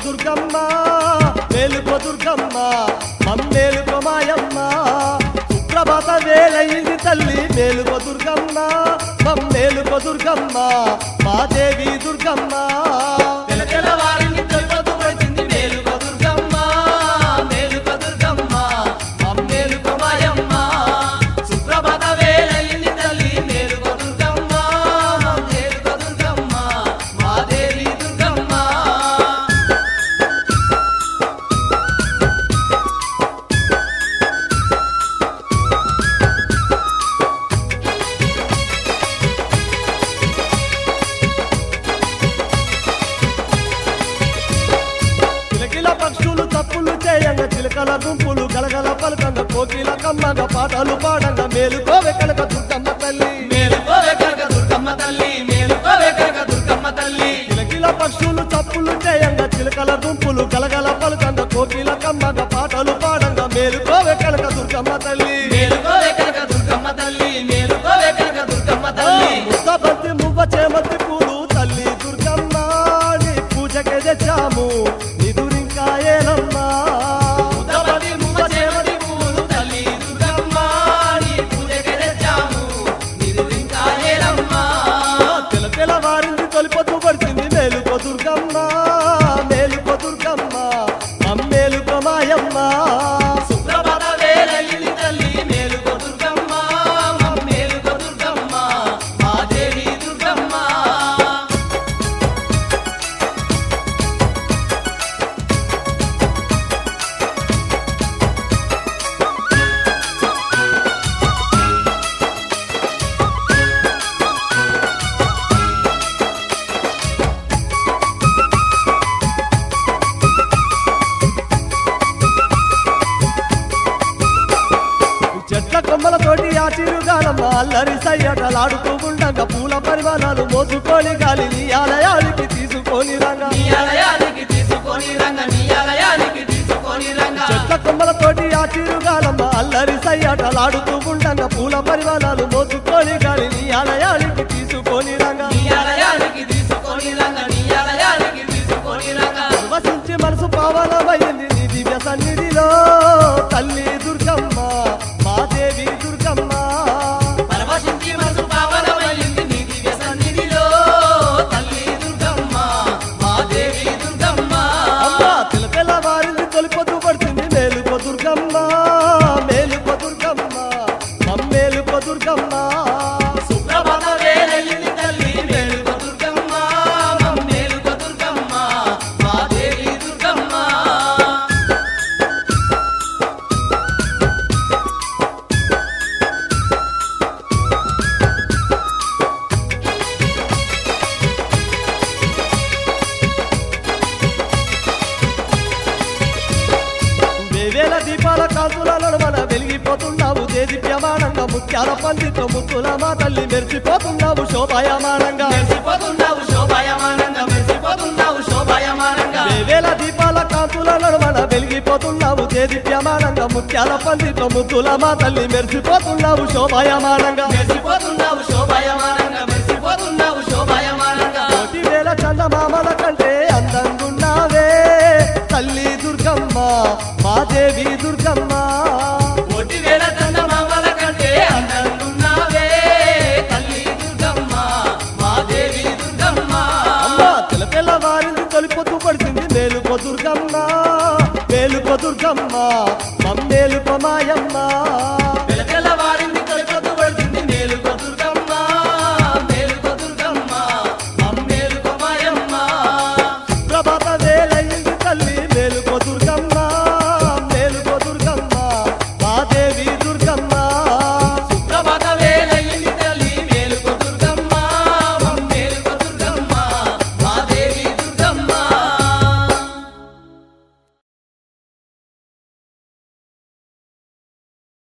దుర్గమ్మ మేలుకో దుర్గమ్మ మమ్మేలుకో మాయమ్మ సుప్రభాత వేలయింది తల్లి మేలుకో దుర్గమ్మ మమ్మేలుకో దుర్గమ్మ మాదేవి దుర్గమ్మ తెలతెలవారింది తొలిపొద్దు వచ్చింది మేలుకో దుర్గమ్మ, మేలుకో దుర్గమ్మ, మమ్మేలుకో మాయమ్మ. సుప్రభాత వేళయింది తల్లి మేలుకో దుర్గమ్మ, మమ్మేలుకో దుర్గమ్మ, మాదేవి దుర్గమ్మ. కిలకిల పక్షులు తప్పులు చేయంగా చిలకల గుంపులు గలగల పలకంగా కోకిల కమ్మగా పాటలు పాడంగా మేలుకోవే కనక దుర్గమ్మ తల్లి మేలుకోవే కనక దుర్గమ్మ తల్లి మేలుకోవే కనక దుర్గమ్మ తల్లి కిలకిల పక్షులు తప్పులు చేయంగా చిలకల గుంపులు గలగల పలకంగా కోకిల కమ్మగా పాటలు పాడంగా మేలుకోవే కనక దుర్గమ్మ తల్లి మేలుకోవే కనక దుర్గమ్మ తల్లి మేలుకోవే కనక దుర్గమ్మ తల్లి ముద్దబంతి మువ్వ చేమంతి పూలు తల్లి దుర్గమ్మ నీ పూజకే తెచ్చాము నిదురింకా ఏనమ్మా ముద్దపతి మువ్వ చేమటి పూలు తల్లి దుర్గమ్మ, నీ పూజకి తెచ్చాము, నిదురింకా ఏలమ్మా. తెల తెల వారింది తొలిపొద్దు పడుతుంది మేలుకో దుర్గమ్మ మేలుకో దుర్గమ్మ అమ్మేలుకో మాయమ్మ సుప్రభాత వేళయింది తల్లి మేలుకో దుర్గమ్మ, మమ్మేలుకో దుర్గమ్మ, మాదేవి దుర్గమ్మ. చెట్ల కొమ్మలతోటి ఆ చిరుగాలమ్మ అల్లరి సయ్యటలాడుతూ ఉండగా పూల పరిమాణాలు మోసుకొని గాలి నీ ఆలయానికి తీసుకొని రంగా నీ ఆలయానికి తీసుకొని రంగ, నీ ఆలయానికి తీసుకొని రంగ. చెట్ల కొమ్మలతోటి ఆ చిరుగాలమ్మ అల్లరి సయ్యటలాడుతూ ఉండగా పూల పరిమాణాలు మోసుకొని గాలి నీ ఆలయానికి తీసుకొని రంగా నీ ఆలయానికి తీసుకొని రంగ, నీ ఆలయానికి తీసుకొని రంగ. వసించి మనసు పావనమైంది నీ దివ్య సన్నిధిలో తల్లి దుర్గమ్మ మాదేవి దుర్గమ్మ పరవశించి మనసు పావనమైంది నీ దివ్య సన్నిధిలో, తల్లి దుర్గమ్మ, మాదేవి దుర్గమ్మ. అమ్మ తెల తెల వారిని తొలిపొద్దు పడుతుంది మేలుకో దుర్గమ్మ మేలుకో దుర్గమ్మ మమ్మేలుకో దుర్గమ్మ సుప్రభాత వేళయింది తల్లి మేలుకో దుర్గమ్మ, మమ్మేలుకో దుర్గమ్మ, మాదేవి దుర్గమ్మ. వేవేల దీపాల కాంతుల నడుమన వెలిగిపోతున్నావు దేదీప్యమానంగా ముత్యాల పందితో ముత్తుల మా తల్లి మెరిసిపోతున్నావు శోభాయమానంగా మెరిసిపోతున్నావు శోభాయమానంగా, మెరిసిపోతున్నావు శోభాయమానంగా. వేవేల దీపాల కాంతుల నడుమన వెలిగిపోతున్నావు దేదీప్యమానంగా ముత్యాల పందితో ముద్దుల మా తల్లి మెరిసిపోతున్నావు శోభాయమానంగా మెరిసిపోతున్నావు శోభాయమానంగా, మెరిసిపోతున్నావు శోభాయమానంగా. కోటి వేల చందమామల కంటే అందంగున్నావే తల్లి దుర్గమ్మ మాదేవి దుర్గమ్మ కోటి వేల చందమామల కంటే అందంగున్నావే, తల్లి దుర్గమ్మ, మాదేవి దుర్గమ్మ. అమ్మ తెల తెల్ల వారిని తొలిపొద్దు పడుతుంది మేలుకో దుర్గమ్మ మేలుకో దుర్గమ్మ మమ్మేలుకో మాయమ్మ